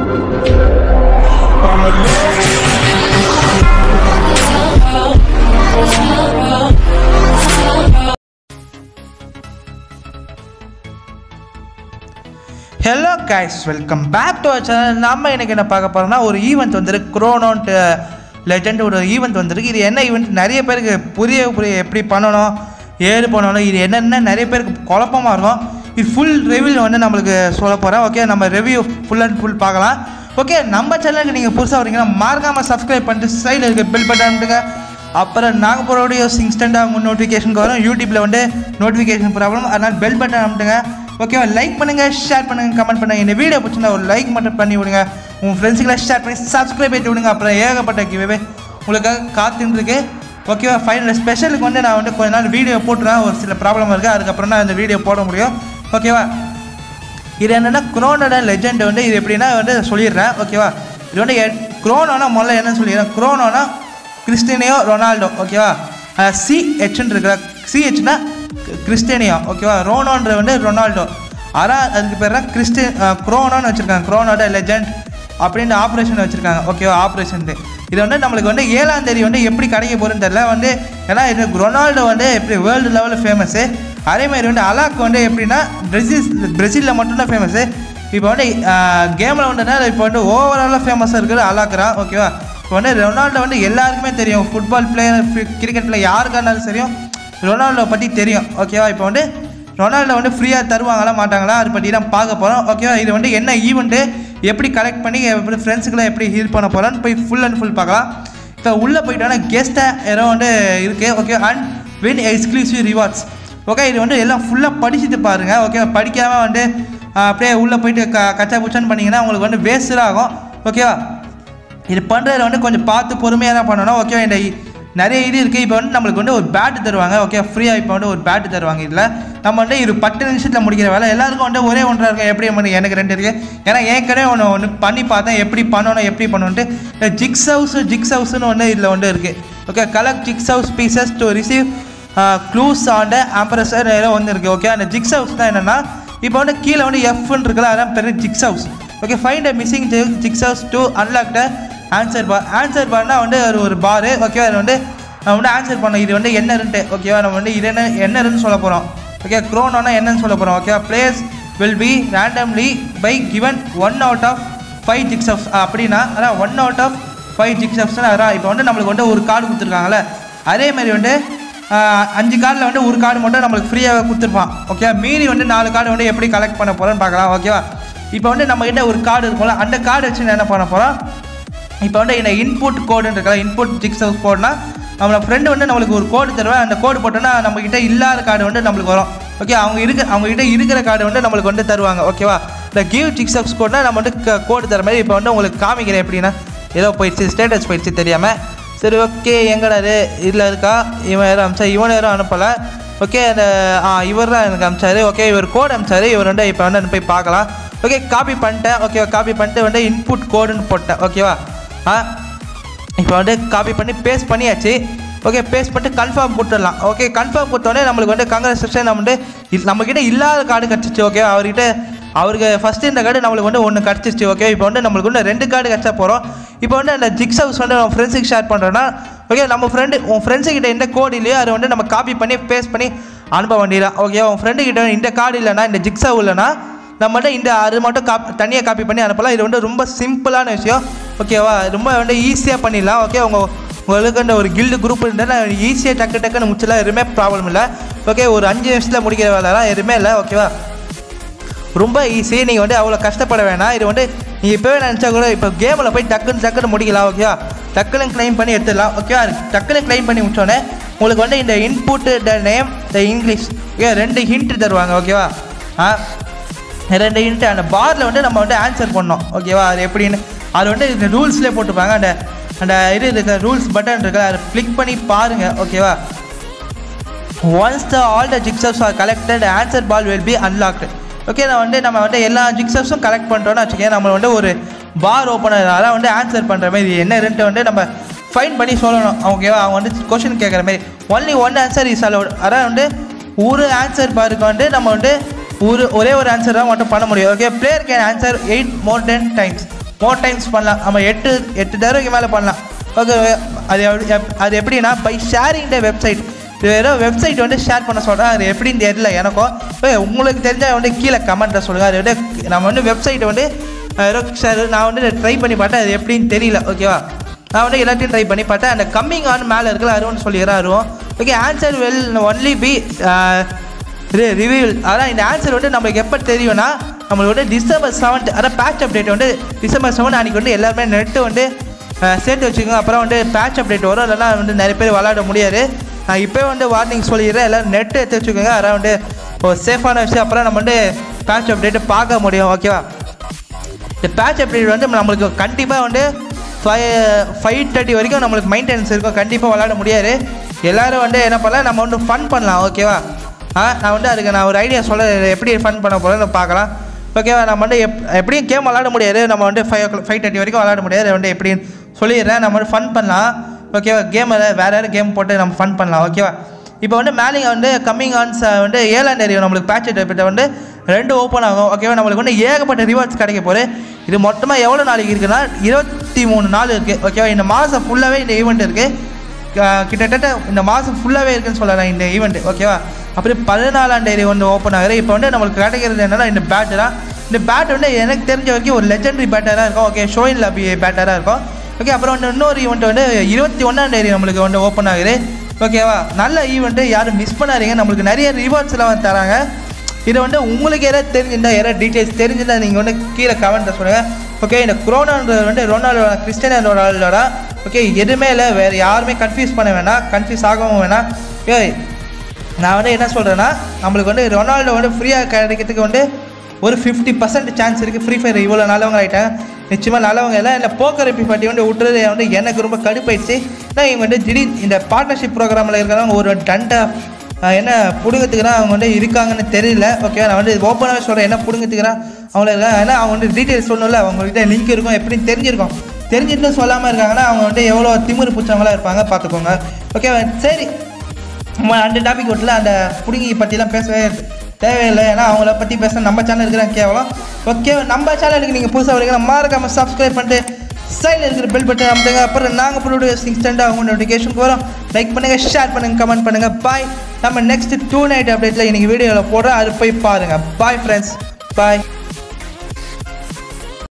hello guys welcome back to channel நம்ம எனக்கு என்ன பார்க்க போறோம்னா ஒரு ஈவெண்ட் வந்துருக்கு குரோனோன்ட்டு லெஜெண்ட் ஒரு ஈவெண்ட் வந்திருக்கு இது என்ன ஈவெண்ட் நிறைய பேருக்கு புரிய புரிய எப்படி பண்ணணும் ஏது பண்ணணும் இது என்னென்ன நிறைய பேருக்கு குழப்பமாக இருக்கும் இது ஃபுல் ரிவ்யூ வந்து நம்மளுக்கு சொல்ல போகிறேன் ஓகே நம்ம ரிவ்யூ ஃபுல் அண்ட் ஃபுல் பார்க்கலாம் ஓகே நம்ம சேனலுக்கு நீங்கள் புதுசாக வரீங்கன்னா மறக்காமல் சப்ஸ்கிரைப் பண்ணிட்டு சைடில் இருக்க பில் பட்டன் அமுட்டுங்க அப்புறம் நாங்கள் போகிற வீடியோஸ் இன்ஸ்டண்ட்டாக உங்கள் நோட்டிஃபிகேஷனுக்கு வரும் யூடியூப்பில் வந்து நோட்டிஃபிகேஷன் ப்ராப்ளம் அதனால் பெல் பட்டன் அமுட்டுங்க ஓகேவா லைக் பண்ணுங்கள் ஷேர் பண்ணுங்கள் கமெண்ட் பண்ணுங்கள் இந்த வீடியோ பிடிச்சிருந்தா ஒரு லைக் மட்டும் பண்ணி விடுங்க உங்கள் ஃப்ரெண்ட்ஸுக்கெல்லாம் ஷேர் பண்ணி சப்ஸ்கிரைப் பண்ணி விடுங்க அப்புறம் ஏகப்பட்ட கிவே உங்களுக்காக காத்துன்னு இருக்கு ஓகேவா ஃபைனல் ஸ்பெஷலுக்கு வந்து நான் வந்து கொஞ்ச நாள் வீடியோ போட்டுறேன் ஒரு சில ப்ராப்ளம் இருக்குது அதுக்கப்புறம் தான் அந்த வீடியோ போட முடியும் ஓகேவா இது என்னென்னா குரோனோட லெஜெண்ட் வந்து இது எப்படின்னா வந்து சொல்லிடுறேன் ஓகேவா இது வந்து குரோனோனா முதல்ல என்ன சொல்லிடுறேன் குரோனோனா கிறிஸ்டினியோ ரொனால்டோ ஓகேவா சி ஹெச்னு இருக்கிற சி ஹெச்னா கிறிஸ்டினியோ ஓகேவா ரோனோன்ற வந்து ரொனால்டோ ஆனால் அதுக்கு பேர் தான் கிறிஸ்டி குரோனோன்னு வச்சுருக்காங்க குரோனோட லெஜெண்ட் அப்படின்ற ஆப்ரேஷன் வச்சுருக்காங்க ஓகேவா ஆப்ரேஷன் இது வந்து நம்மளுக்கு வந்து ஏழாம் தேதி வந்து எப்படி கிடைக்க போகுதுன்னு தெரியல வந்து ஏன்னா இது ரொனால்டோ வந்து எப்படி வேர்ல்டு லெவலில் ஃபேமஸ்ஸு அதே மாதிரி வந்து அலாக் வந்து எப்படின்னா பிரேசில் பிரேசிலில் மட்டும்தான் ஃபேமஸ்ஸு இப்போ வந்து கேமில் வந்துனா இப்போ வந்து ஓவராலாக ஃபேமஸாக இருக்குது அலாக்குறான் ஓகேவா இப்போ வந்து ரொனால்டோ வந்து எல்லாருக்குமே தெரியும் ஃபுட்பால் பிளேயர் கிரிக்கெட்டில் யாருக்கா இருந்தாலும் தெரியும் ரொனால்டோ பற்றி தெரியும் ஓகேவா இப்போ வந்து ரொனால்டோ வந்து ஃப்ரீயாக தருவாங்களா மாட்டாங்களா அதை பற்றி தான் பார்க்க போகிறோம் ஓகேவா இது வந்து என்ன ஈவெண்ட்டு எப்படி கலெக்ட் பண்ணி எப்படி ஃப்ரெண்ட்ஸுக்கெல்லாம் எப்படி ஹீல் பண்ண போகிறோன்னு போய் ஃபுல் அண்ட் ஃபுல் பார்க்கலாம் இப்போ உள்ளே போயிட்டோன்னா கெஸ்ட்டாக ஏதோ வந்து இருக்குது okay and win exclusive rewards okay இது வந்து எல்லாம் ஃபுல்லாக படிச்சுட்டு பாருங்கள் ஓகே படிக்காமல் வந்து ஆஹ், அப்படியே உள்ளே போயிட்டு க கச்சா புச்சான்னு பண்ணிங்கன்னா உங்களுக்கு வந்து வேஸ்ட் ஆகும் ஓகேவா இது பண்ணுறதுல வந்து கொஞ்சம் பார்த்து பொறுமையாக தான் பண்ணணும் ஓகே இந்த இ- நிறைய இது இருக்குது இப்போ வந்து நம்மளுக்கு வந்து ஒரு பேட்டு தருவாங்க ஓகே ஃப்ரீயாக இப்போ வந்து ஒரு பேட்டு தருவாங்க இதில் நம்ம வந்து இது பத்து நிமிஷத்தில் முடிக்கிற வேலை எல்லாருக்கும் வந்து ஒரே ஒன்றா இருக்கும் எப்படி பண்ணி எனக்கு ரெண்டு இருக்குது ஏன்னா ஏற்கனவே ஒன்று ஒன்று பண்ணி பார்த்தேன் எப்படி பண்ணணும் எப்படி பண்ணணுன்ட்டு ஜிக்ஸ் ஹவுஸ் ஜிக்ஸ் ஹவுஸ்னு ஒன்று இதில் வந்து இருக்குது okay collect jigsaw pieces to receive clues and ஆம்பரசர் ஏதோ ஒன்று இருக்குது ஓகே அந்த ஜிக்ஸ் ஹவுஸ் தான் என்னென்னா இப்போ வந்து கீழே வந்து எஃப்னு இருக்குல்ல அதான் பெரிய jigsaw okay find a missing jigsaw to unlock answer bar answer பார்னா வந்து ஒரு ஒரு பாரு ஓகே அது வந்து நம்ம வந்து ஆன்சர் பண்ணோம் இது வந்து என்னருன்ட்டு ஓகேவா நம்ம வந்து இது என்ன என்னருன்னு சொல்ல போகிறோம் ஓகே க்ரோனோனா என்னன்னு சொல்ல போகிறோம் okay place will be randomly by given one out of five jigsaw அப்படின்னா அதான் ஒன் அவுட் ஆஃப் ஃபைவ் ஜிக்ஸ் ஆஃப்ஸ்னா அதான் இப்போ வந்து நம்மளுக்கு வந்து ஒரு கார்டு கொடுத்துருக்காங்கல்ல அதே மாதிரி வந்து ஆஹ், அஞ்சு கார்டில் வந்து ஒரு கார்டு மட்டும் நம்மளுக்கு ஃப்ரீயாக கொடுத்துருப்பான் ஓகே மீறி வந்து நாலு கார்டு வந்து எப்படி கலெக்ட் பண்ண போகிறோன்னு பார்க்கலாம் ஓகேவா இப்போ வந்து நம்ம கிட்ட ஒரு கார்டு இருக்கும்ல அந்த கார்டு வச்சு நான் என்ன பண்ண போகிறோம் இப்போ வந்து இந்த இன்புட் கோடுன்னு இருக்கல இன்புட் ஜிக்ஸ் ஹவுஸ் கோடுனா நம்ம ஃப்ரெண்டு வந்து நம்மளுக்கு ஒரு கோடு தருவேன் அந்த கோடு போட்டோன்னா நம்ம கிட்ட இல்லாத கார்டு வந்து நம்மளுக்கு வரும் ஓகே அவங்க இருக்க அவங்க கிட்ட இருக்கிற கார்டு வந்து நம்மளுக்கு வந்து தருவாங்க ஓகேவா இந்த கிவ் ஜிக்ஸ் ஹவுஸ் கோட்னா நம்ம வந்து கோடு தர மாதிரி இப்போ வந்து உங்களுக்கு காமிக்கிறேன் எப்படின்னா ஏதோ போயிடுச்சு ஸ்டேட்டஸ் போயிடுச்சு தெரியாமல் சரி ஓகே எங்கடா இது இதில் இருக்கா இவன் யாரும் அமிச்சா இவன் யாரும் அனுப்பலை ஓகே அந்த ஆ இவர் தான் எனக்கு அமிச்சாரு ஓகே இவர் கோட் அமிச்சாரு இவர் வந்து இப்போ வந்து போய் பார்க்கலாம் ஓகே காப்பி பண்ணிட்டேன் ஓகே காப்பி பண்ணிட்டு வந்து இன்புட் கோடுன்னு போட்டேன் ஓகேவா ஆ இப்போ வந்து காப்பி பண்ணி பேஸ்ட் பண்ணியாச்சு ஓகே பேஸ்ட் பண்ணிட்டு கன்ஃபார்ம் கொடுத்துடலாம் ஓகே கன்ஃபார்ம் கொடுத்தோடனே நம்மளுக்கு வந்து கங்க்ராச்சுலேஷன் நம்ம வந்து இது நம்மக்கிட்ட இல்லாத கார்டு கிடச்சிச்சு ஓகே அவர்கிட்ட அவருக்கு ஃபஸ்ட்டு இந்த கார்டு நம்மளுக்கு வந்து ஒன்று கிடச்சிருச்சு ஓகே இப்போ வந்து நம்மளுக்கு வந்து ரெண்டு கார்டு கிடச்சா போகிறோம் இப்போ வந்து அந்த ஜிக்ஸ் ஹவுஸ் வந்து நம்ம ஃப்ரெண்ட்ஸுக்கு ஷேர் பண்ணுறோன்னா ஓகே நம்ம ஃப்ரெண்டு உன் ஃப்ரெண்ட்ஸுக்கிட்ட எந்த கோடு இல்லையோ அதை வந்து நம்ம காப்பி பண்ணி பேஸ்ட் பண்ணி அனுப்ப வேண்டியதான் ஓகே உன் ஃப்ரெண்டு கிட்ட இந்த கார்டு இல்லைனா இந்த ஜிக்ஸ் ஹவு இல்லைனா நம்மகிட்ட இந்த அது மட்டும் காப் தனியாக காப்பி பண்ணி அனுப்பலாம் இது வந்து ரொம்ப சிம்பிளான விஷயம் ஓகேவா ரொம்ப வந்து ஈஸியாக பண்ணிடலாம் ஓகே உங்கள் உங்களுக்கு அந்த ஒரு கில்டு குரூப் இருந்தால் ஈஸியாக டக்கு டக்குன்னு முடிச்சலாம் எதுவுமே ப்ராப்ளம் இல்லை ஓகே ஒரு அஞ்சு நிமிஷத்தில் முடிக்கிற வேலைலாம் எதுவுமே இல்லை ஓகேவா ரொம்ப ஈஸி நீங்கள் வந்து அவ்வளோ கஷ்டப்பட வேணாம் இது வந்து நீங்கள் இப்போவே நினச்சா கூட இப்போ கேமில் போய் டக்குன்னு டக்குன்னு முடிக்கலாம் ஓகேவா டக்குன்னு க்ளைம் பண்ணி எடுத்துடலாம் ஓகேவா டக்குன்னு க்ளைம் பண்ணி முடிச்சோடனே உங்களுக்கு வந்து இந்த input the name the English okay ரெண்டு ஹிண்ட் தருவாங்க ஓகேவா ஆ ரெண்டு ஹிண்ட் அந்த பாரில் வந்து நம்ம வந்து ஆன்சர் பண்ணோம் ஓகேவா அது எப்படின்னு அது வந்து இந்த ரூல்ஸ்லேயே போட்டுப்பாங்க அந்த அந்த இது இருக்க ரூல்ஸ் பட்டன் இருக்கு அதை கிளிக் பண்ணி பாருங்கள் ஓகேவா once the all the jigsaws are collected answer ball will be unlocked okay நான் வந்து நம்ம வந்து எல்லா ஜிக்ஸர்ஸும் கலெக்ட் பண்ணுறோன்னு வச்சுக்கோங்க நம்ம வந்து ஒரு பார் ஓப்பன் அதெல்லாம் வந்து ஆன்சர் பண்ணுற மாதிரி என்ன ரெண்டு வந்து நம்ம ஃபைன் பண்ணி சொல்லணும் ஓகேவா அவங்க வந்து கொஷின் கேட்குற மாதிரி only one answer is allowed அதான் வந்து ஒரு ஆன்சர் பாருக்கு வந்து நம்ம வந்து ஒரு ஒரே ஒரு ஆன்சர் தான் மட்டும் பண்ண முடியும் okay player can answer eight more then times more times பண்ணலாம் நம்ம எட்டு எட்டு தடவைக்கு மேலே பண்ணலாம் ஓகே அது எப்படி- எப்- அது எப்படின்னா பை ஷேரிங் த வெப்சைட் இது வெறும் வெப்சைட் வந்து ஷேர் பண்ண சொல்கிறேன் அது எப்படின்னு தெரியல எனக்கும் ஏய், உங்களுக்கு தெரிஞ்சால் வந்து கீழே கமெண்ட்டில் சொல்லுங்கள் அது வந்து நம்ம வந்து வெப்சைட்டை வந்து வெறும் share- நான் வந்து ட்ரை பண்ணி பார்த்தேன் அது எப்படின்னு தெரியல ஓகேவா நான் வந்து எல்லாத்தையும் ட்ரை பண்ணி பார்த்தேன் அந்த கம்மிங் ஆன் மேலே இருக்கல அருவன் சொல்லிடுறேன் அருவம் okay answer will only be reveal அதான் இந்த ஆன்சர் வந்து நம்மளுக்கு எப்போ தெரியும்னா நம்மளுக்கு வந்து டிசம்பர் செவன்த் அதான் பேட்ச் அப்டேட் வந்து டிசம்பர் செவன் அன்றைக்கி வந்து எல்லாருமே நெட்டு வந்து அஹ், சேர்த்து வச்சுக்கோங்க அப்புறம் வந்து பேட்ச் அப்டேட் வரும் இல்லைன்னா வந்து நிறைய பேர் விளாட முடியாது நான் இப்போ வந்து வார்னிங் சொல்லிடுறேன் எல்லோரும் நெட்டு எடுத்து வச்சுக்கோங்க அதான் வந்து ஒரு சேஃபான விஷயம் அப்புறம் நம்ம வந்து பேட்ச் அப்டேட்டு பார்க்க முடியும் ஓகேவா இந்த பேட்ச் அப்டேட் வந்து நம்மளுக்கு கண்டிப்பாக வந்து ஃபைவ் ஃபைவ் தேர்ட்டி வரைக்கும் நம்மளுக்கு மெயின்டெனன்ஸ் இருக்கும் கண்டிப்பாக விளாட முடியாது எல்லாரும் வந்து என்ன பண்ணலாம் நம்ம வந்து ஃபன் பண்ணலாம் ஓகேவா ஆ நான் வந்து அதுக்கு நான் ஒரு ஐடியா சொல்ல எப்படி ஃபன் பண்ண போகிறேன்னு பார்க்கலாம் ஓகேவா நம்ம வந்து எப் எப்படியும் கேம் விளாட முடியாது நம்ம வந்து ஃபைவ் ஓ ஃபைவ் தேர்ட்டி வரைக்கும் விளாட முடியாது வந்து எப்படின்னு சொல்லிடுறேன் நம்ம வந்து ஃபன் பண்ணலாம் ஓகேவா கேமில் வேறு யாரும் கேம் போட்டு நம்ம ஃபன் பண்ணலாம் ஓகேவா இப்போ வந்து மேலிங்க வந்து கம்மிங் ஆன்ஸ் வந்து ஏழாம் தேதி நம்மளுக்கு பேட்ச் டெபிட்ட வந்து ரெண்டு ஓப்பன் ஆகும் ஓகேவா நம்மளுக்கு வந்து ஏகப்பட்ட ரிவார்ட்ஸ் கிடைக்க போகுது இது மொத்தமாக எவ்வளோ நாளைக்கு இருக்குன்னா இருபத்தி மூணு நாள் இருக்குது ஓகேவா இந்த மாதம் ஃபுல்லாகவே இந்த ஈவெண்ட் இருக்குது கிட்டத்தட்ட இந்த மாதம் ஃபுல்லாகவே இருக்குன்னு சொல்லலாம் இந்த ஈவெண்ட் ஓகேவா அப்படியே பதினாலாம் தேதி வந்து ஓப்பன் ஆகுது இப்போ வந்து நம்மளுக்கு கிடைக்கிறது என்னன்னா இந்த பேட்டு தான் இந்த பேட் வந்து எனக்கு தெரிஞ்ச வரைக்கும் ஒரு லெஜெண்டரி பேட்டராக இருக்கும் ஓகே ஷோயின் லபி பேட்டராக இருக்கும் ஓகே அப்புறம் வந்து இன்னொரு ஈவெண்ட் வந்து இருபத்தி ஒன்றாம் தேதி நம்மளுக்கு வந்து ஓப்பன் ஆகுது ஓகேவா நல்ல ஈவெண்ட்டு யாரும் மிஸ் பண்ணாதீங்க நம்மளுக்கு நிறைய ரிவார்ட்ஸ்லாம் வந்து தராங்க இது வந்து உங்களுக்கு யாராவது தெரிஞ்சிருந்தா யாராவது டீட்டெயில்ஸ் தெரிஞ்சிருந்தா நீங்கள் வந்து கீழே கமெண்ட்டில் சொல்லுங்கள் ஓகே இந்த குரோனான்றது வந்து ரொனால்டோ கிறிஸ்டியனோ ரொனால்டோடா ஓகே எதுவுமே இல்லை வேறு யாருமே கன்ஃபியூஸ் பண்ண வேணாம் கன்ஃபியூஸ் ஆகவும் வேணாம் ஏய் நான் வந்து என்ன சொல்கிறேன்னா நம்மளுக்கு வந்து ரொனால்டோ வந்து ஃப்ரீயாக கிடைக்கிறதுக்கு வந்து ஒரு ஃபிஃப்டி பர்சன்ட் சான்ஸ் இருக்குது ஃப்ரீ ஃபயர் இவ்வளோ நல்லவங்க ஆகிட்டாங்க நிச்சயமாக நல்லவங்க எல்லாம் இல்லை போக்கர் எப்பி பாட்டி வந்து விட்டுறது வந்து எனக்கு ரொம்ப கடுப்பாயிடுச்சு நான் இவங்க வந்து திடீர் இந்த பார்ட்னர்ஷிப் ப்ரோக்ராமில் இருக்கிறவங்க ஒரு டண்டா ஆஹ் என்ன பிடுங்கிறதுக்குனா அவங்க வந்து இருக்காங்கன்னு தெரியல ஓகே நான் வந்து ஓப்பனாகவே சொல்கிறேன் என்ன பிடுங்கிறதுக்குனா அவங்கள இருக்காங்க ஏன்னா அவங்க வந்து டீட்டெயில்ஸ் சொல்லணும்ல அவங்ககிட்ட லிங்க் இருக்கும் எப்படின்னு தெரிஞ்சிருக்கும் தெரிஞ்சுட்டு சொல்லாமல் இருக்காங்கன்னா அவங்க வந்து எவ்வளோ திமிரு பிடிச்சவங்களா இருப்பாங்க பார்த்துக்கோங்க ஓகே சரி நம்ம அந்த டாபிக் விட்டுல அந்த புடுங்கி பற்றிலாம் பேசவே தேவையில்லை ஏன்னா அவங்கள பற்றி பேச நம்ம சேனல் இருக்கிறாங்க கேவலம் ஓகே நம்ம சேனலுக்கு நீங்கள் புதுசாக வரீங்க மறக்காம சப்ஸ்கிரைப் பண்ணிட்டு சைடில் இருக்கிற பெல் பட்டன் அமுத்துங்க அப்புறம் நாங்கள் போட்டு இன்ஸ்டண்ட்டாக அவங்க நோட்டிஃபிகேஷன் வரும் லைக் பண்ணுங்கள் ஷேர் பண்ணுங்கள் கமெண்ட் பண்ணுங்கள் பாய் நம்ம நெக்ஸ்ட் டூ நைட் அப்டேட்டில் இன்னைக்கு வீடியோவில் போடுறோம் அது போய் பாருங்கள் பாய் ஃப்ரெண்ட்ஸ் பாய்